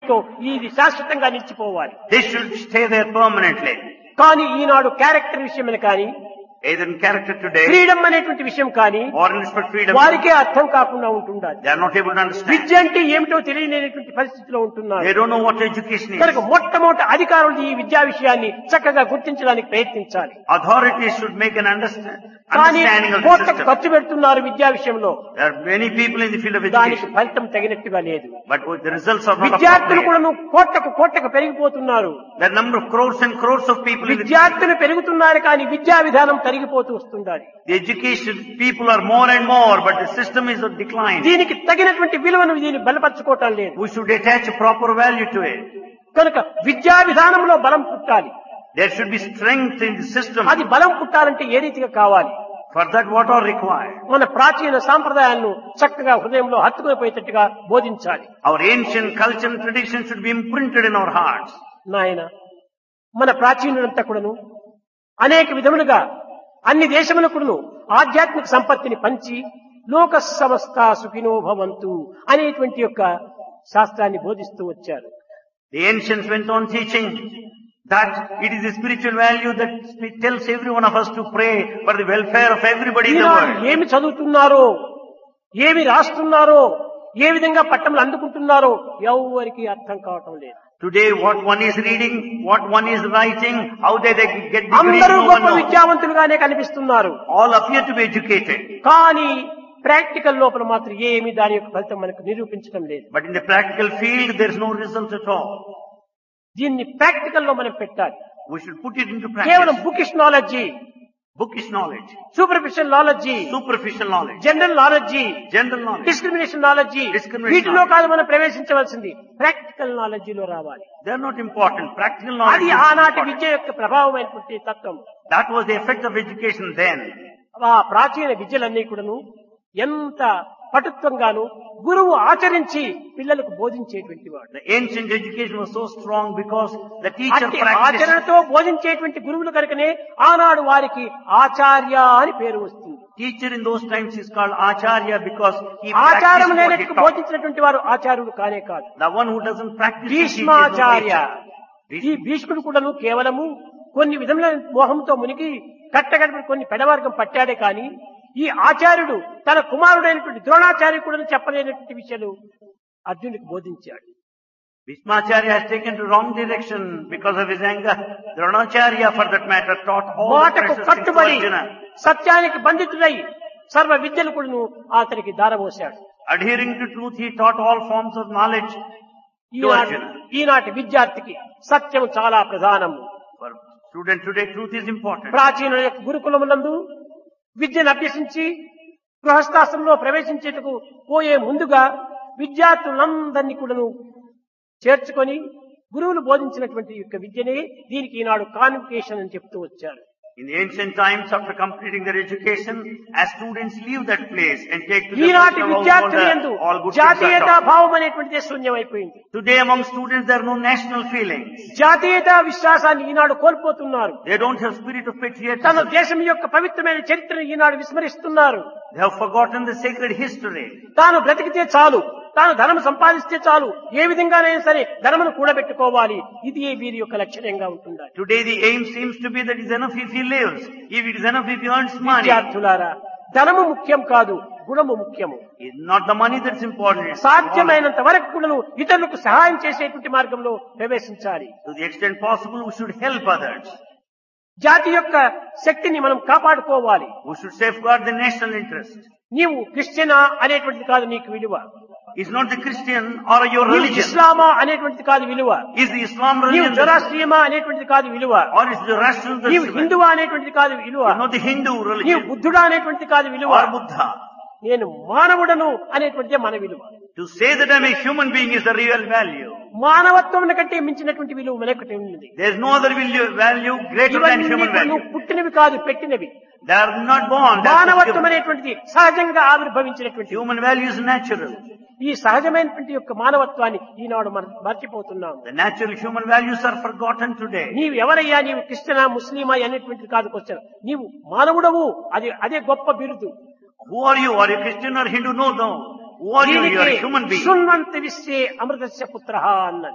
తో ఇది శాశ్వతంగా నిలిచిపోవాలి They should stay there permanently. కానీ ఈనాడు క్యారెక్టర్ విషయమని కానీ Either in character today freedom అనేటువంటి విషయం కానీ or in respect freedom. వారికే అర్థం కాకుండా ఉంటుండాలి They are not able to understand. విద్య అంటే ఏమిటో తెలియలేనటువంటి పరిస్థితిలో ఉంటున్నారు They don't know what education is. కనుక మొట్టమొదటి అధికారులు ఈ విద్యా విషయాన్ని చక్కగా గుర్తించడానికి ప్రయత్నించాలి Authorities should make an understand, కానీ understanding of the కోట్లకు system. ఖర్చు పెడుతున్నారు విద్యా విషయంలో There are many people in the field of దానికి education, ఫలితం తగినట్టుగా లేదు but the results are not విద్యార్థులు appropriate. కూడా కోట్లకు కోట్లకు పెరిగిపోతున్నారు There are number of crores and crores of people in the field. విద్యార్థులు పెరుగుతున్నారు కానీ విద్యా విధానం తరిగిపోతూ వస్తున్నారు The education people are more and more, but the system is on decline. దీనికి తగినటువంటి విలువను దీన్ని బలపరచుకోవటం లేదు We should attach a proper value to it. కనుక విద్యా విధానంలో బలం పుట్టాలి There should be strength in the system. అది బలం పుట్టాలంటే ఏ రీతిగా కావాలి For that, what are required? మన ప్రాచీన సాంప్రదాయాలను చక్కగా హృదయంలో హత్తుకుని పోయేటట్టుగా బోధించాలి Our ancient culture and tradition should be imprinted in our hearts. నాయన మన ప్రాచీనులంతా కూడాను అనేక విధములుగా అన్ని దేశములకును ఆధ్యాత్మిక సంపత్తిని పంచి లోక సమస్త సుఖినో భవంతు అనేటువంటి యొక్క శాస్త్రాన్ని బోధిస్తూ వచ్చారు The ancients went on teaching that it is the spiritual value that sp- tells every one of us to pray for the welfare of everybody in the Eenadu world. ఏమి చదువుతున్నారో ఏమి రాస్తున్నారో ఏ విధంగా పట్టములు అందుకుంటున్నారో ఎవరికి అర్థం కావటం లేదు Today, what one is reading, what one is writing, how they, they get degrees, అందరూ no one గొప్ప knows. విద్యావంతులుగానే కనిపిస్తున్నారు All appear to be educated. కానీ ప్రాక్టికల్ లోపల మాత్రం ఏమి దాని యొక్క ఫలితం మనకు నిరూపించడం లేదు But in the practical field, there is no result at all. దీన్ని ప్రాక్టికల్ లో మనం పెట్టాలి We should put it into కేవలం practice. Bookish knowledge Bookish knowledge, superficial knowledge superficial knowledge, general knowledge general knowledge. Discrimination knowledge Discrimination వీటిలో కాదు మనం ప్రవేశించవలసింది practical నాలెడ్జిలో రావాలి They are not important. Practical knowledge అది is ఆనాటి important. విద్య యొక్క ప్రభావమైనటువంటి తత్వం That was the effect of education then. ఆ ప్రాచీన విద్యలన్నీ కూడాను ఎంత పటుత్వంగాను గురువు ఆచరించి పిల్లలకు బోధించేటువంటి వాడు The ancient education was so strong because the teacher అట్టి practiced. ఆచరణతో బోధించేటువంటి గురువులు కనుకనే ఆనాడు వారికి ఆచార్య అని పేరు వస్తుంది Teacher in those times is called Acharya because he ఆచారం practiced what he లేనట్టు taught. బోధించినటువంటి వారు ఆచార్యుడు కానే కాదు The one who doesn't practice he teaches no Bhishmacharya teacher. ఈ భీష్ముడు కూడాను కేవలము కొన్ని విధముల మోహంతో మునిగి కట్టగడపడి కొన్ని పెడవర్గం పట్టాడే కానీ ఈ ఆచార్యుడు తన కుమారుడైనటువంటి ద్రోణాచార్య కూడా చెప్పలేనటువంటి విషయాలు అర్జునుడికి బోధించాడు Bhishmacharya has taken the wrong direction because of his anger. Dronacharya, for that matter, taught all the మాటకు precious things to కట్టుబడి Arjuna. సత్యానికి బంధితుడై సర్వ విద్యలు కూడాను అతనికి దారబోశాడు Adhering to truth, he taught all forms of knowledge to ఈనాటి Arjuna. ఈనాటి విద్యార్థికి సత్యం చాలా ప్రధానము For student today, truth is important. ప్రాచీనుల యొక్క గురుకులములందు విద్యను అభ్యసించి గృహస్థాశ్రమంలో ప్రవేశించేందుకు పోయే ముందుగా విద్యార్థులందరినీ కూడాను చేర్చుకొని గురువులు బోధించినటువంటి యొక్క విద్యనే దీనికి ఈనాడు కాన్వికేషన్ అని చెప్తూ వచ్చారు In the ancient times, after completing their education, as students leave that place and take to the ఈనాటి personal విద్యార్థులు household, ఎందు all good things are జాతీయతా taught. భావం అనేటువంటిదే శూన్యమైపోయింది Today among students, there are no national feelings. జాతీయతా విశ్వాసాన్ని ఈనాడు కోల్పోతున్నారు They don't have spirit of తన patriotism. దేశం యొక్క పవిత్రమైన చరిత్రను ఈనాడు విస్మరిస్తున్నారు They have forgotten the sacred history. తాను బ్రతికితే చాలు తాను ధనం సంపాదిస్తే చాలు ఏ విధంగానైనా సరే ధనమును కూడబెట్టుకోవాలి ఇది వీరి యొక్క లక్ష్యంగా ఉంటుండాలి Today the aim seems to be that it's enough if he lives. If it is enough if he earns money. విద్యార్థులారా ధనము ముఖ్యం కాదు గుణము ముఖ్యము It's not the money that's important. it's సాధ్యమైనంత వరకు కూడాను ఇతరులకు సహాయం చేసేటువంటి మార్గంలో ప్రవేశించాలి To the extent possible, we should help others. జాతి యొక్క శక్తిని మనం కాపాడుకోవాలి We should safeguard the national interest. నీవు క్రిస్టియనా అనేటువంటిది కాదు నీకు విలువ It's not the Christian or your నీవు religion. ఇస్లామా అనేటువంటిది కాదు విలువ Is the Islam నీవు religion the- జొరాస్ట్రియమా అనేటువంటిది కాదు విలువ or is the Russian the నీవు హిందువా అనేటువంటిది కాదు విలువ It's not the Hindu నీవు religion బుద్ధుడా అనేటువంటిది కాదు విలువ or Buddha. నేను మానవుడను అనేటువంటిదే మన విలువ To say that I'm a human being is the real value. మానవత్వం కంటే మించినటువంటి విలువ మనకటి ఉన్నది There's no other value, value greater than ఇవన్నీ human కూడా value. నువ్వు పుట్టినవి కాదు పెట్టినవి They are not born. That's మానవత్వం given. అనేటువంటిది సహజంగా ఆవిర్భవించినటువంటి Human value is natural. ఈ సహజమైనటువంటి యొక్క మానవత్వాన్ని ఈనాడు మనం మర్చిపోతున్నాం The natural human values are forgotten today. నీవు ఎవరయ్యా నీవు క్రిస్టియనా ముస్లిమా అనేటువంటిది కాదు క్వశ్చన్ నీవు మానవుడవు అది అదే గొప్ప బిరుదు Who are you? Are you Christian or Hindu? No, no. Who are you? You are a human being. శృణ్వంత విశ్వే అమృతస్య పుత్ర అన్నది